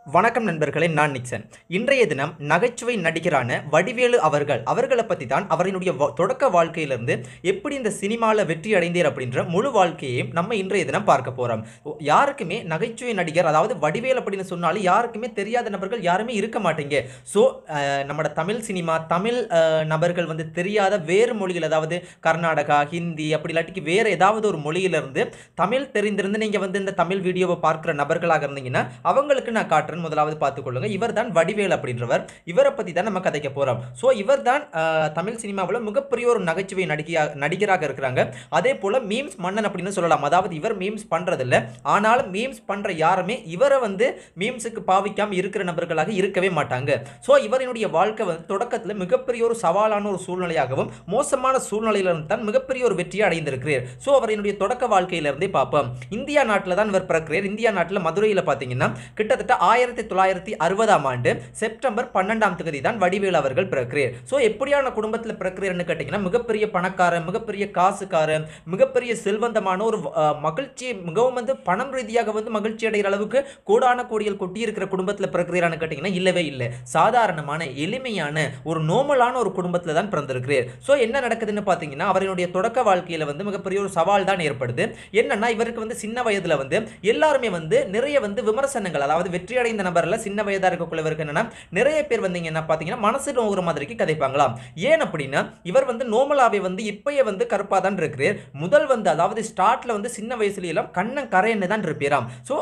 வணக்கம் நண்பர்களே நான் நிக்சன் இன்றைய தினம் நகைச்சுவை நடிகரான வடிவேலு அவர்கள் அவர்களை பற்றி தான் அவரினுடைய வா- தொடக்க வாழ்க்கையிலிருந்து எப்படி இந்த சினிமாவில் வெற்றி அடைந்தீர் அப்படின்ற முழு வாழ்க்கையையும் நம்ம இன்றைய தினம் பார்க்க போகிறோம் யாருக்குமே நகைச்சுவை நடிகர் அதாவது வடிவேல் அப்படின்னு சொன்னாலும் யாருக்குமே தெரியாத நபர்கள் யாருமே இருக்க மாட்டீங்க ஸோ நம்மளோட தமிழ் சினிமா தமிழ் அஹ், நபர்கள் வந்து தெரியாத வேறு மொழிகள் அதாவது கர்நாடகா ஹிந்தி அப்படி இல்லாட்டிக்கு வேறு ஏதாவது ஒரு மொழியிலிருந்து தமிழ் தெரிந்திருந்து நீங்கள் வந்து இந்த தமிழ் வீடியோவை பார்க்குற நபர்களாக இருந்தீங்கன்னா அவங்களுக்கு நான் காட்டுறேன் முதலாவது பார்த்துக்கொள்ளுங்க இவர் தான் வடிவேல் அப்படின்றவர் இவரை பற்றி தான் நம்ம கதைக்க போகிறோம் ஸோ இவர் தான் தமிழ் சினிமாவில் மிகப்பெரிய ஒரு நகைச்சுவை நடிகையா நடிகராக இருக்கிறாங்க அதே போல் மீம்ஸ் மன்னன் அப்படின்னு சொல்லலாம் அதாவது இவர் மீம்ஸ் பண்ணுறதில்ல ஆனாலும் மீம்ஸ் பண்ணுற யாருமே இவரை வந்து மீம்ஸுக்கு பாவிக்காமல் இருக்கிற நபர்களாக இருக்கவே மாட்டாங்க ஸோ இவரினுடைய வாழ்க்கை வந்து தொடக்கத்தில் மிகப்பெரிய ஒரு சவாலான ஒரு சூழ்நிலையாகவும் மோசமான சூழ்நிலையிலிருந்து தான் மிகப்பெரிய ஒரு வெற்றியை அடைந்திருக்கிறார் ஸோ அவரினுடைய தொடக்க வாழ்க்கையிலிருந்தே பார்ப்போம் இந்தியா நாட்டில் தான் இவர் பிறக்கிறார் இந்தியா நாட்டில் மதுரையில் பார்த்தீங்கன்னா கிட்டத்தட்ட ஆயிரத்தி தொள்ளாயிரத்தி அறுபதாம் ஆண்டு செப்டம்பர் பன்னெண்டாம் தேதி தான் வடிவேலு அவர்கள் பிறக்கிறார் ஸோ எப்படியான குடும்பத்தில் பிறக்கிறார்னு கேட்டிங்கன்னா மிகப்பெரிய பணக்காரன் மிகப்பெரிய காசுக்காரன் மிகப்பெரிய செல்வந்தமான ஒரு அஹ், மகிழ்ச்சி மிகவும் வந்து பணம் ரீதியாக வந்து மகிழ்ச்சி அடைகிற அளவுக்கு கோடான கோடிகள் கொட்டி இருக்கிற குடும்பத்தில் பிறக்கிறான்னு கேட்டிங்கன்னா இல்லவே இல்லை சாதாரணமான எளிமையான ஒரு நோமலான ஒரு குடும்பத்தில் தான் பிறந்திருக்கிறார் ஸோ என்ன நடக்குதுன்னு பார்த்தீங்கன்னா அவருடைய தொடக்க வாழ்க்கையில் வந்து மிகப்பெரிய ஒரு சவால் தான் ஏற்படுது என்னன்னா இவருக்கு வந்து சின்ன வயதில் வந்து எல்லாருமே வந்து நிறைய வந்து விமர்சனங்கள் அதாவது வெற்றி அடைந்த நபர்ல சின்ன வயதாக இருக்கக்கூடியவருக்கு என்னன்னா நிறைய பேர் வந்து இங்க என்ன பார்த்தீங்கன்னா மனசு நோகிற மாதிரிக்கு கதைப்பாங்களாம் ஏன் அப்படின்னா இவர் வந்து நோமலாவே வந்து இப்பயே வந்து கருப்பாக தான் இருக்கிறார் முதல் வந்து அதாவது ஸ்டார்ட்ல வந்து சின்ன வயசுல எல்லாம் கண்ணன் கரையன்னு தான் இருப்பாராம் ஸோ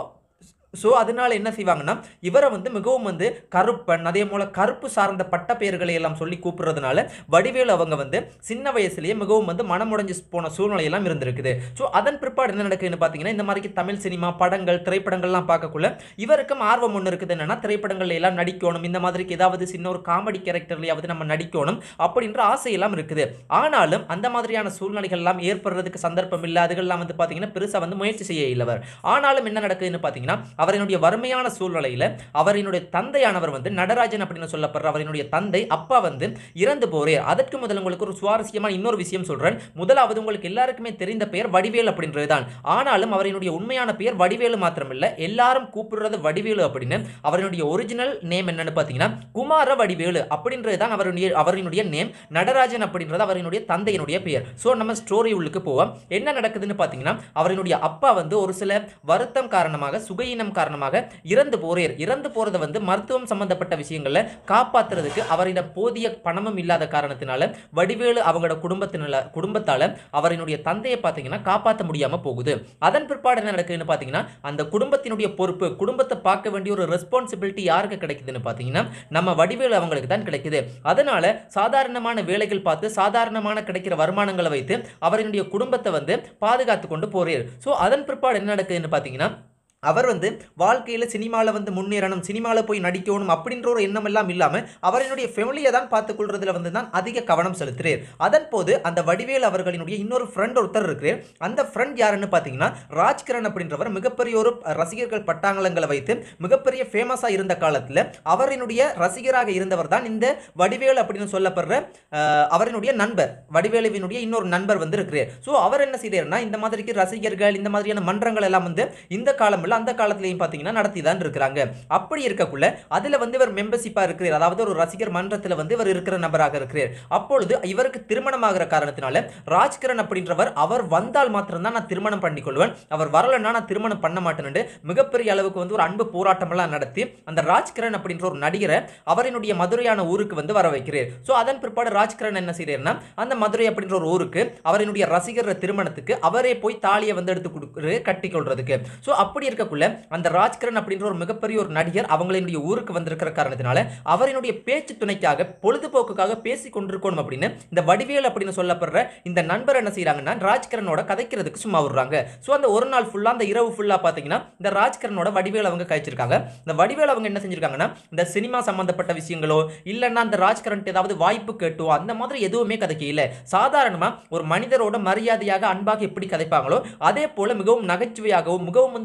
ஸோ அதனால என்ன செய்வாங்கன்னா இவரை வந்து மிகவும் வந்து கருப்பன் அதே போல கருப்பு சார்ந்த பட்ட பெயர்களை எல்லாம் சொல்லி கூப்பிடுறதுனால வடிவேலு அவங்க வந்து சின்ன வயசுலயே மிகவும் வந்து மனமுடைஞ்சு போன சூழ்நிலையெல்லாம் இருந்திருக்குது ஸோ அதன் பிற்பாடு என்ன நடக்குதுன்னு பார்த்தீங்கன்னா இந்த மாதிரி தமிழ் சினிமா படங்கள் திரைப்படங்கள்லாம் பார்க்கக்குள்ள இவருக்கும் ஆர்வம் ஒன்று இருக்குது என்னன்னா திரைப்படங்கள்ல எல்லாம் நடிக்கணும் இந்த மாதிரி ஏதாவது சின்ன ஒரு காமெடி கேரக்டர்லையாவது நம்ம நடிக்கணும் அப்படின்ற ஆசையெல்லாம் இருக்குது ஆனாலும் அந்த மாதிரியான சூழ்நிலைகள் எல்லாம் ஏற்படுறதுக்கு சந்தர்ப்பம் இல்லை அதுகள்லாம் வந்து பார்த்தீங்கன்னா பெருசாக வந்து முயற்சி செய்ய இல்லவர் ஆனாலும் என்ன நடக்குதுன்னு பார்த்தீங்கன்னா அவரினுடைய வறுமையான சூழ்நிலையில் அவரினுடைய தந்தையானவர் வந்து நடராஜன் அப்படின்னு சொல்லப்படுற அவரினுடைய தந்தை அப்பா வந்து இறந்து போறார் அதற்கு முதல் உங்களுக்கு ஒரு சுவாரஸ்யமான இன்னொரு விஷயம் சொல்றேன் முதலாவது உங்களுக்கு எல்லாருக்குமே தெரிந்த பெயர் வடிவேல் அப்படின்றது தான் ஆனாலும் அவரினுடைய உண்மையான பெயர் வடிவேலு மாத்திரமில்ல எல்லாரும் கூப்பிடுறது வடிவேலு அப்படின்னு அவரினுடைய ஒரிஜினல் நேம் என்னன்னு பார்த்தீங்கன்னா குமார வடிவேலு அப்படின்றது தான் அவருடைய அவரினுடைய நேம் நடராஜன் அப்படின்றது அவரினுடைய தந்தையினுடைய பெயர் ஸோ நம்ம ஸ்டோரி உள்ளுக்கு போவோம் என்ன நடக்குதுன்னு பார்த்தீங்கன்னா அவரினுடைய அப்பா வந்து ஒரு சில வருத்தம் காரணமாக சுகையினம் காரணமாக இறந்து போறார் இறந்து போறதை வந்து மருத்துவம் சம்பந்தப்பட்ட விஷயங்களை காப்பாத்துறதுக்கு அவரிட போதிய பணமும் இல்லாத காரணத்தினால வடிவேலு அவங்களோட குடும்பத்தினால குடும்பத்தால அவரினுடைய தந்தையை பார்த்தீங்கன்னா காப்பாற்ற முடியாம போகுது அதன் பிற்பாடு என்ன நடக்குதுன்னு பார்த்தீங்கன்னா அந்த குடும்பத்தினுடைய பொறுப்பு குடும்பத்தை பார்க்க வேண்டிய ஒரு ரெஸ்பான்சிபிலிட்டி யாருக்கு கிடைக்குதுன்னு பார்த்தீங்கன்னா நம்ம வடிவேலு அவங்களுக்கு தான் கிடைக்குது அதனால சாதாரணமான வேலைகள் பார்த்து சாதாரணமான கிடைக்கிற வருமானங்களை வைத்து அவரினுடைய குடும்பத்தை வந்து பாதுகாத்து கொண்டு போறார் ஸோ அதன் பிற்பாடு என்ன நடக்குதுன்னு பார்த்தீங்கன்னா அவர் வந்து வாழ்க்கையில் சினிமாவில் வந்து முன்னேறணும் சினிமாவில் போய் நடிக்கணும் அப்படின்ற ஒரு எண்ணம் எல்லாம் இல்லாமல் அவரினுடைய ஃபெமிலியை தான் பார்த்துக்கொள்றதுல வந்து தான் அதிக கவனம் செலுத்துறார் அதன் போது அந்த வடிவேல் அவர்களினுடைய இன்னொரு ஃப்ரெண்ட் ஒருத்தர் இருக்கிறார் அந்த ஃப்ரெண்ட் யாருன்னு பார்த்தீங்கன்னா ராஜ்கிரண் அப்படின்றவர் மிகப்பெரிய ஒரு ரசிகர்கள் பட்டாளங்களை வைத்து மிகப்பெரிய ஃபேமஸாக இருந்த காலத்தில் அவரினுடைய ரசிகராக இருந்தவர் தான் இந்த வடிவேல் அப்படின்னு சொல்லப்படுற அஹ், அவரினுடைய நண்பர் வடிவேலுவினுடைய இன்னொரு நண்பர் வந்து இருக்கிறார் ஸோ அவர் என்ன செய்தார்னா இந்த மாதிரிக்கு ரசிகர்கள் இந்த மாதிரியான மன்றங்கள் எல்லாம் வந்து இந்த காலம் இல்ல அந்த காலத்திலையும் பார்த்தீங்கன்னா நடத்தி தான் இருக்கிறாங்க அப்படி இருக்கக்குள்ள அதில் வந்து இவர் மெம்பர்ஷிப்பாக இருக்கிறார் அதாவது ஒரு ரசிகர் மன்றத்தில் வந்து இவர் இருக்கிற நபராக இருக்கிறார் அப்பொழுது இவருக்கு திருமணமாகிற காரணத்தினால ராஜ்கிரண் அப்படின்றவர் அவர் வந்தால் மாத்திரம்தான் நான் திருமணம் பண்ணிக்கொள்வேன் அவர் வரலைன்னா நான் திருமணம் பண்ண மாட்டேன்னு மிகப்பெரிய அளவுக்கு வந்து ஒரு அன்பு போராட்டமெல்லாம் நடத்தி அந்த ராஜ்கிரண் அப்படின்ற ஒரு நடிகரை அவரினுடைய மதுரையான ஊருக்கு வந்து வர வைக்கிறார் ஸோ அதன் பிற்பாடு ராஜ்கிரண் என்ன செய்யறாருன்னா அந்த மதுரை அப்படின்ற ஒரு ஊருக்கு அவரினுடைய ரசிகர் திருமணத்துக்கு அவரே போய் தாலியை வந்து எடுத்து கொடுக்குறது கட்டி கொள்றதுக்கு ஸோ அப்படி இருக்கக்குள்ள அந்த ராஜ்கிரண் அப்படின்ற ஒரு மிகப்பெரிய ஒரு நடிகர் அவங்களுடைய ஊருக்கு வந்திருக்கிற காரணத்தினால அவரினுடைய பேச்சு துணைக்காக பொழுதுபோக்குக்காக பேசி கொண்டிருக்கணும் அப்படின்னு இந்த வடிவேல் அப்படின்னு சொல்லப்படுற இந்த நண்பர் என்ன செய்றாங்கன்னா ராஜ்கிரனோட கதைக்கிறதுக்கு சும்மா விடுறாங்க ஸோ அந்த ஒரு நாள் ஃபுல்லாக அந்த இரவு ஃபுல்லாக பார்த்தீங்கன்னா இந்த ராஜ்கிரனோட வடிவேல் அவங்க கழிச்சிருக்காங்க இந்த வடிவேல் அவங்க என்ன செஞ்சிருக்காங்கன்னா இந்த சினிமா சம்பந்தப்பட்ட விஷயங்களோ இல்லைன்னா அந்த ராஜ்கிரண் ஏதாவது வாய்ப்பு கேட்டோ அந்த மாதிரி எதுவுமே கதைக்க இல்லை சாதாரணமாக ஒரு மனிதரோட மரியாதையாக அன்பாக எப்படி கதைப்பாங்களோ அதே போல மிகவும் நகைச்சுவையாகவும் மிகவும் வந்து பொழுது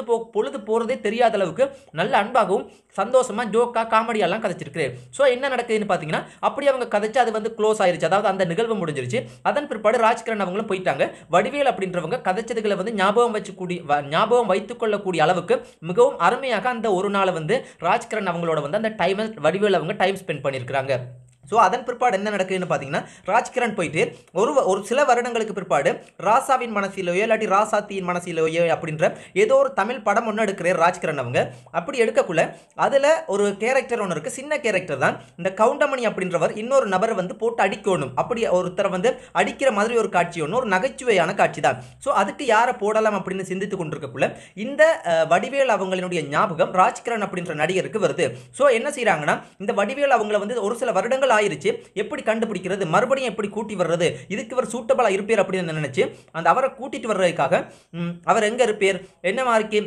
போ பொழுது போகிறதே தெரியாத அளவுக்கு நல்ல அன்பாகவும் சந்தோஷமா ஜோக்கா காமெடியெல்லாம் கதைச்சிருக்கிறேன் ஸோ என்ன நடக்குதுன்னு பார்த்தீங்கன்னா அப்படி அவங்க கதைச்சு அது வந்து க்ளோஸ் ஆயிருச்சு அதாவது அந்த நிகழ்வு முடிஞ்சிருச்சு அதன் பிற்பாடு ராஜ்கிரண் அவங்களும் போயிட்டாங்க வடிவேல் அப்படின்றவங்க கதைச்சதுகளை வந்து ஞாபகம் வச்சுக்கூடிய வ- ஞாபகம் வைத்துக்கொள்ளக்கூடிய அளவுக்கு மிகவும் அருமையாக அந்த ஒரு நாளை வந்து ராஜ்கிரண் அவங்களோட வந்து அந்த டைமை வடிவேல் அவங்க டைம் ஸ்பெண்ட் பண்ணியிருக்கிறாங்க ஸோ அதன் பிற்பாடு என்ன நடக்குதுன்னு பார்த்தீங்கன்னா ராஜ்கிரண் போயிட்டு ஒரு வ- ஒரு சில வருடங்களுக்கு பிற்பாடு ராசாவின் மனசிலோயோ இல்லாட்டி ராசாத்தியின் மனசிலோயோ அப்படின்ற ஏதோ ஒரு தமிழ் படம் ஒன்று எடுக்கிறார் ராஜ்கிரண் அவங்க அப்படி எடுக்கக்குள்ள அதில் ஒரு கேரக்டர் ஒன்று இருக்குது சின்ன கேரக்டர் தான் இந்த கவுண்டமணி அப்படின்றவர் இன்னொரு நபரை வந்து போட்டு அடிக்கணும் அப்படி ஒருத்தரை வந்து அடிக்கிற மாதிரி ஒரு காட்சி ஒன்று ஒரு நகைச்சுவையான காட்சி தான் ஸோ அதுக்கு யாரை போடலாம் அப்படின்னு சிந்தித்து கொண்டிருக்கக்குள்ள இந்த அஹ், வடிவேல் அவங்களுடைய ஞாபகம் ராஜ்கிரண் அப்படின்ற நடிகருக்கு வருது ஸோ என்ன செய்றாங்கன்னா இந்த வடிவேல் அவங்கள வந்து ஒரு சில வருடங்கள் ஆயிருச்சு எப்படி கண்டுபிடிக்கிறது மறுபடியும் எப்படி கூட்டி வர்றது இதுக்கு இவர் சூட்டபிளா இருப்பார் அப்படின்னு நினைச்சு அந்த அவரை கூட்டிட்டு வர்றதுக்காக ம், அவர் எங்க இருப்பார் என்ன மாதிரிக்கு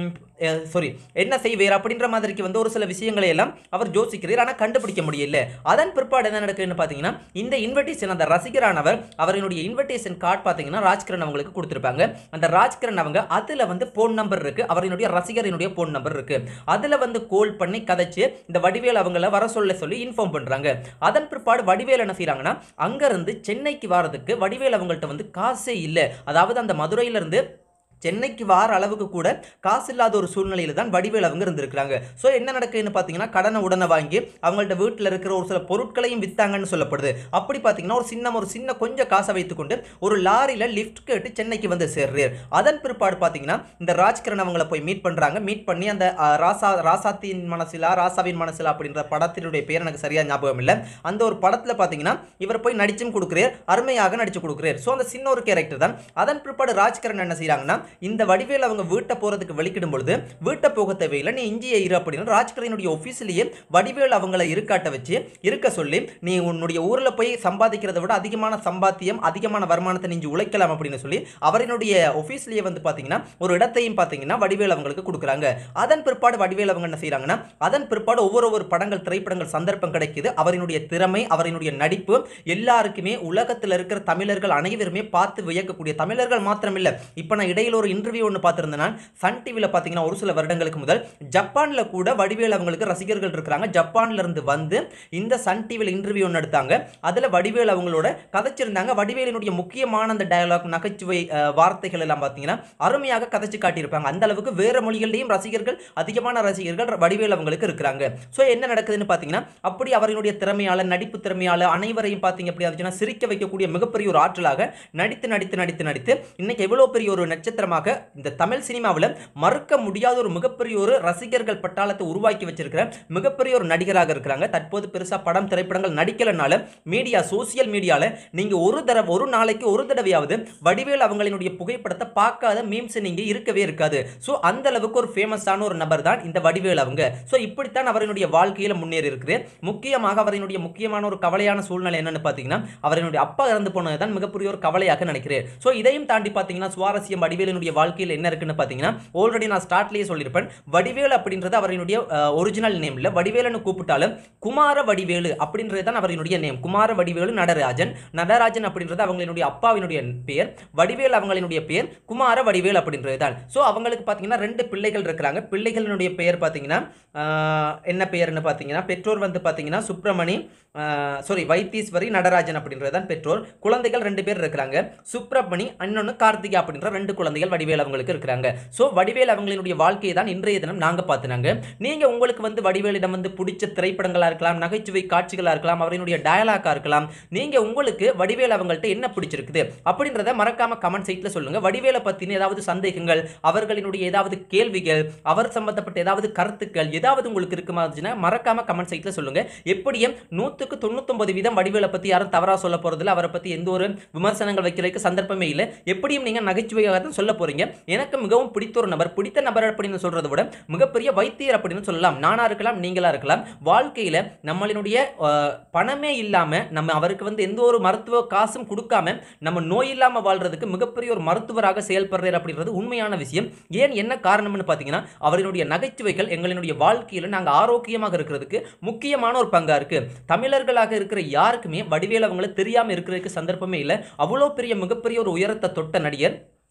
சாரி என்ன செய்வார் அப்படின்ற மாதிரிக்கு வந்து ஒரு சில விஷயங்களை எல்லாம் அவர் யோசிக்கிறார் ஆனால் கண்டுபிடிக்க முடியல அதன் பிற்பாடு என்ன நடக்குதுன்னு பார்த்தீங்கன்னா இந்த இன்விடேஷன் அந்த ரசிகரானவர் அவரினுடைய இன்விடேஷன் கார்டு பார்த்தீங்கன்னா ராஜ்கிரண் அவங்களுக்கு கொடுத்துருப்பாங்க அந்த ராஜ்கிரண் அவங்க அதில் வந்து ஃபோன் நம்பர் இருக்கு அவரினுடைய ரசிகரினுடைய ஃபோன் நம்பர் இருக்கு அதில் வந்து கோல் பண்ணி கதைச்சு இந்த வடிவேல் அவங்கள வர சொல்ல சொல்லி இன்ஃபார்ம் பண்றாங்க அதன் பிற்பாடு வடிவேல் என்ன செய்றாங்கன்னா அங்கிருந்து சென்னைக்கு வாரதுக்கு வடிவேல் அவங்கள்ட்ட வந்து காசே இல்லை அதாவது அந்த மதுரையில இருந்து சென்னைக்கு வார அளவுக்கு கூட காசு இல்லாத ஒரு சூழ்நிலையில தான் வடிவேல் அவங்க இருந்திருக்கிறாங்க ஸோ என்ன நடக்குதுன்னு பார்த்தீங்கன்னா கடனை உடனே வாங்கி அவங்கள்ட்ட வீட்டில் இருக்கிற ஒரு சில பொருட்களையும் வித்தாங்கன்னு சொல்லப்படுது அப்படி பார்த்தீங்கன்னா ஒரு சின்ன ஒரு சின்ன கொஞ்சம் காசை வைத்துக்கொண்டு ஒரு லாரியில் லிஃப்ட் கேட்டு சென்னைக்கு வந்து சேர்றார் அதன் பிற்பாடு பார்த்தீங்கன்னா இந்த ராஜ்கிரண் அவங்கள போய் மீட் பண்ணுறாங்க மீட் பண்ணி அந்த அஹ், ராசா ராசாத்தின் மனசிலா ராசாவின் மனசிலா அப்படின்ற படத்தினுடைய பேர் எனக்கு சரியா ஞாபகம் இல்லை அந்த ஒரு படத்தில் பார்த்தீங்கன்னா இவர் போய் நடிச்சும் கொடுக்குறார் அருமையாக நடிச்சு கொடுக்குறார் ஸோ அந்த சின்ன ஒரு கேரக்டர் தான் அதன் பிற்பாடு ராஜ்கிரண் என்ன செய்றாங்கன்னா இந்த வடிவேல் அவங்க வீட்டை போகிறதுக்கு வெளிக்கிடும் பொழுது வீட்டை போக தேவையில்லை நீ இங்கேயே இரு அப்படின்னு ராஜ்கிரனுடைய ஆஃபீஸ்லேயே வடிவேல் அவங்கள இருக்காட்ட வச்சு இருக்க சொல்லி நீ உன்னுடைய ஊரில் போய் சம்பாதிக்கிறதை விட அதிகமான சம்பாத்தியம் அதிகமான வருமானத்தை நீ இங்க உழைக்கலாம் அப்படின்னு சொல்லி அவரினுடைய ஆஃபீஸ்லேயே வந்து பார்த்தீங்கன்னா ஒரு இடத்தையும் பார்த்தீங்கன்னா வடிவேல் அவங்களுக்கு கொடுக்குறாங்க அதன் பிற்பாடு வடிவேல் அவங்க என்ன செய்கிறாங்கன்னா அதன் பிற்பாடு ஒவ்வொரு ஒவ்வொரு படங்கள் திரைப்படங்கள் சந்தர்ப்பம் கிடைக்குது அவரினுடைய திறமை அவரினுடைய நடிப்பு எல்லாருக்குமே உலகத்தில் இருக்கிற தமிழர்கள் அனைவருமே பார்த்து வியக்கக்கூடிய தமிழர்கள் மாத்திரமில்லை இப்போ நான் இடையில ஒரு இன்டர்வியூ ஒன்று பார்த்துருந்தேன் நான் சன் டிவியில் பார்த்தீங்கன்னா ஒரு சில வருடங்களுக்கு முதல் ஜப்பானில் கூட வடிவேல் அவங்களுக்கு ரசிகர்கள் இருக்கிறாங்க ஜப்பான்ல இருந்து வந்து இந்த சன் டிவியில் இன்டர்வியூ ஒன்று எடுத்தாங்க அதில் வடிவேல் அவங்களோட கதைச்சிருந்தாங்க வடிவேலினுடைய முக்கியமான அந்த டயலாக் நகைச்சுவை அஹ், வார்த்தைகள் எல்லாம் பார்த்தீங்கன்னா அருமையாக கதைச்சு காட்டியிருப்பாங்க அந்த அளவுக்கு வேற மொழிகள்லையும் ரசிகர்கள் அதிகமான ரசிகர்கள் வடிவேல் அவங்களுக்கு இருக்கிறாங்க ஸோ என்ன நடக்குதுன்னு பார்த்தீங்கன்னா அப்படி அவரினுடைய திறமையால நடிப்பு திறமையால அனைவரையும் பார்த்தீங்க அப்படி அதுச்சுன்னா சிரிக்க வைக்கக்கூடிய மிகப்பெரிய ஒரு ஆற்றலாக நடித்து நடித்து நடித்து நடித்து இன்னைக்கு எவ்வளோ பெரிய ஒரு நட்சத்திரமாக இந்த தமிழ் சினிமாவில் மறுக்க முடியாத ஒரு மிகப்பெரிய ஒரு ரசிகர்கள் பட்டாளத்தை உருவாக்கி வச்சிருக்கிற மிகப்பெரிய ஒரு நடிகராக இருக்கிறாங்க தற்போது பெருசா படம் திரைப்படங்கள் நடிக்கலனால மீடியா சோசியல் மீடியால நீங்க ஒரு தடவை ஒரு நாளைக்கு ஒரு தடவையாவது வடிவேல் அவங்களினுடைய புகைப்படத்தை பார்க்காத மீம்ஸ் நீங்க இருக்கவே இருக்காது ஸோ அந்த அளவுக்கு ஒரு ஃபேமஸான ஒரு நபர் தான் இந்த வடிவேல் அவங்க ஸோ இப்படித்தான் அவரினுடைய வாழ்க்கையில முன்னேறி இருக்குது முக்கியமாக அவரினுடைய முக்கியமான ஒரு கவலையான சூழ்நிலை என்னன்னு பார்த்தீங்கன்னா அவரினுடைய அப்பா இறந்து போனது தான் மிகப்பெரிய ஒரு கவலையாக நினைக்கிறேன் ஸோ இதையும் தாண்டி பார்த்தீங்கன்னா சுவாரஸ்யம் வடிவேலினுடைய வாழ்க்கையில் என்ன இருக்குன்னு பார்த்தீங்கன்னா ஆல்ரெடி நான் ஸ்டார்ட்லேயே சொல்லியிருப்பேன் வடிவேல் அப்படின்றது அவரினுடைய ஒரிஜினல் நேம் இல்லை வடிவேலுன்னு கூப்பிட்டாலும் குமார வடிவேலு அப்படின்றது தான் அவரினுடைய நேம் குமார வடிவேலு நடராஜன் நடராஜன் அப்படின்றது அவங்களினுடைய அப்பாவினுடைய பெயர் வடிவேல் அவங்களினுடைய பெயர் குமார வடிவேல் அப்படின்றது தான் ஸோ அவங்களுக்கு பார்த்தீங்கன்னா ரெண்டு பிள்ளைகள் இருக்கிறாங்க பிள்ளைகளினுடைய பெயர் பார்த்தீங்கன்னா ஆஹ், என்ன பெயர்னு பார்த்தீங்கன்னா பெற்றோர் வந்து பார்த்தீங்கன்னா சுப்பிரமணி சாரி வைத்தீஸ்வரி நடராஜன் அப்படின்றது தான் பெற்றோர் குழந்தைகள் ரெண்டு பேர் இருக்கிறாங்க சுப்பிரமணி இன்னொன்று கார்த்திகா அப்படின்ற ரெண்டு குழந்தைகள் வடிவேல் அவங்களுக்கு இருக்கிறாங்க ஸோ வடிவேல் அவங்களினுடைய வாழ்க்கையை தான் இன்றைய தினம் நாங்கள் பார்த்துனாங்க நீங்கள் உங்களுக்கு வந்து வடிவேலிடம் வந்து பிடிச்ச திரைப்படங்களாக இருக்கலாம் நகைச்சுவை காட்சிகளாக இருக்கலாம் அவரினுடைய டயலாக்காக இருக்கலாம் நீங்கள் உங்களுக்கு வடிவேல் அவங்கள்ட்ட என்ன பிடிச்சிருக்குது அப்படின்றத மறக்காம கமெண்ட் சைட்டில் சொல்லுங்கள் வடிவேலை பற்றின ஏதாவது சந்தேகங்கள் அவர்களினுடைய ஏதாவது கேள்விகள் அவர் சம்பந்தப்பட்ட ஏதாவது கருத்துக்கள் ஏதாவது உங்களுக்கு இருக்குமா இருந்துச்சுன்னா மறக்காம கமெண்ட் சைட்டில் சொல்லுங்கள் எப்படியும் நூற்றுக்கு தொண்ணூத்தொன்பது வீதம் வடிவேலை பற்றி யாரும் தவறாக சொல்ல போகிறதில்ல அவரை பற்றி எந்த ஒரு விமர்சனங்கள் வைக்கிறதுக்கு சந்தர்ப்பமே இல்லை எப்படியும் நீங்கள் நகைச்சுவையாக தான் சொல்ல போகிறீங்க எனக்கு மிகவும் பிடித்த ஒரு நபர் பிடித்த நபர் அப்படின்னு சொல்கிறத விட மிகப்பெரிய வைத்தியர் அப்படின்னு சொல்லலாம் நானாக இருக்கலாம் நீங்களாக இருக்கலாம் வாழ்க்கையில் நம்மளினுடைய அஹ், பணமே இல்லாமல் நம்ம அவருக்கு வந்து எந்த ஒரு மருத்துவ காசும் கொடுக்காம நம்ம நோய் இல்லாமல் வாழ்றதுக்கு மிகப்பெரிய ஒரு மருத்துவராக செயல்படுறார் அப்படின்றது உண்மையான விஷயம் ஏன் என்ன காரணம்னு பார்த்தீங்கன்னா அவரினுடைய நகைச்சுவைகள் எங்களினுடைய வாழ்க்கையில் நாங்கள் ஆரோக்கியமாக இருக்கிறதுக்கு முக்கியமான ஒரு பங்காக இருக்குது தமிழர்களாக இருக்கிற யாருக்குமே வடிவேல் அவங்கள தெரியாமல் இருக்கிறதுக்கு சந்தர்ப்பமே இல்லை அவ்வளோ பெரிய மிகப்பெரிய ஒரு உயரத்தை தொட்ட நடிகர்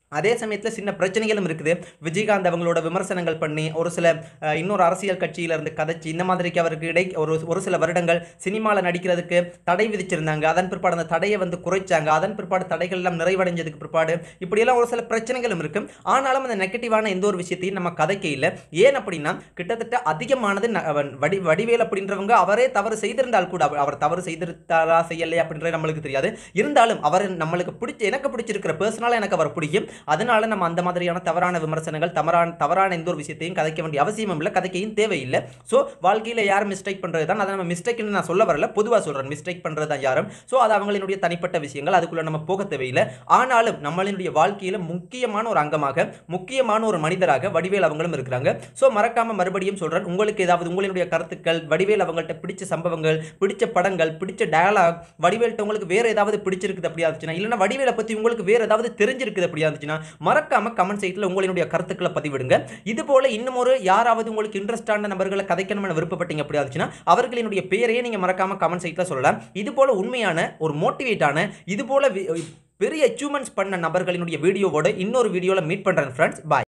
அதே சமயத்தில் சின்ன பிரச்சனைகளும் இருக்குது விஜயகாந்த் அவங்களோட விமர்சனங்கள் பண்ணி ஒரு சில அஹ், இன்னொரு அரசியல் கட்சியில இருந்து கதைச்சு இந்த மாதிரிக்கு அவருக்கு இடை ஒரு ஒரு சில வருடங்கள் சினிமாவில் நடிக்கிறதுக்கு தடை விதிச்சிருந்தாங்க அதன் பிற்பாடு அந்த தடையை வந்து குறைச்சாங்க அதன் பிற்பாடு தடைகள் எல்லாம் நிறைவடைஞ்சதுக்கு பிற்பாடு இப்படியெல்லாம் ஒரு சில பிரச்சனைகளும் இருக்கு ஆனாலும் அந்த நெகட்டிவான எந்த ஒரு விஷயத்தையும் நம்ம கதைக்க இல்லை ஏன் அப்படின்னா கிட்டத்தட்ட அதிகமானது ந- அவன் வடி வடிவேல் அப்படின்றவங்க அவரே தவறு செய்திருந்தால் கூட அவர் அவர் தவறு செய்திருந்தாரா செய்யலையா அப்படின்றது நம்மளுக்கு தெரியாது இருந்தாலும் அவர் நம்மளுக்கு பிடிச்ச எனக்கு பிடிச்சிருக்கிற பர்சனலாக எனக்கு அவர் பிடிக்கும் அதனால நம்ம அந்த மாதிரியான தவறான விமர்சனங்கள் தவறான தவறான எந்த ஒரு விஷயத்தையும் கதைக்க வேண்டிய அவசியமும் இல்லை கதைக்கையும் தேவையில்லை ஸோ வாழ்க்கையில் யார் மிஸ்டேக் பண்ணுறது தான் அதை நம்ம மிஸ்டேக்னு நான் சொல்ல வரல பொதுவாக சொல்கிறேன் மிஸ்டேக் பண்ணுறது தான் யாரும் ஸோ அது அவங்களினுடைய தனிப்பட்ட விஷயங்கள் அதுக்குள்ளே நம்ம போக தேவையில்லை ஆனாலும் நம்மளினுடைய வாழ்க்கையில் முக்கியமான ஒரு அங்கமாக முக்கியமான ஒரு மனிதராக வடிவேல் அவங்களும் இருக்கிறாங்க ஸோ மறக்காம மறுபடியும் சொல்கிறேன் உங்களுக்கு ஏதாவது உங்களுடைய கருத்துக்கள் வடிவேல் அவங்கள்ட்ட பிடிச்ச சம்பவங்கள் பிடிச்ச படங்கள் பிடிச்ச டயலாக் வடிவேல்ட்ட உங்களுக்கு வேற ஏதாவது பிடிச்சிருக்குது அப்படியா இருந்துச்சுன்னா இல்லைன்னா வடிவேலை பற்றி உங்களுக்கு வேற ஏதாவது தெரிஞ்சிருக்குது அப்படியா இருந்துச்சுன்னா மறக்காம கமெண்ட் சைட்டில் உங்களுடைய கருத்துக்களை பதிவிடுங்க இது போல இன்னும் ஒரு யாராவது உங்களுக்கு இன்ட்ரெஸ்டான நபர்களை கதைக்கணும்னு விருப்பப்பட்டீங்க அப்படியா இருந்துச்சுன்னா அவர்களினுடைய பேரையே நீங்கள் மறக்காம கமெண்ட் சைட்டில் சொல்லலாம் இது போல உண்மையான ஒரு மோட்டிவேட்டான இது போல வி- பெரிய அச்சீவ்மெண்ட்ஸ் பண்ண நபர்களினுடைய வீடியோவோட இன்னொரு வீடியோவில் மீட் பண்ணுறேன் ஃப்ரெண்ட்ஸ் பாய்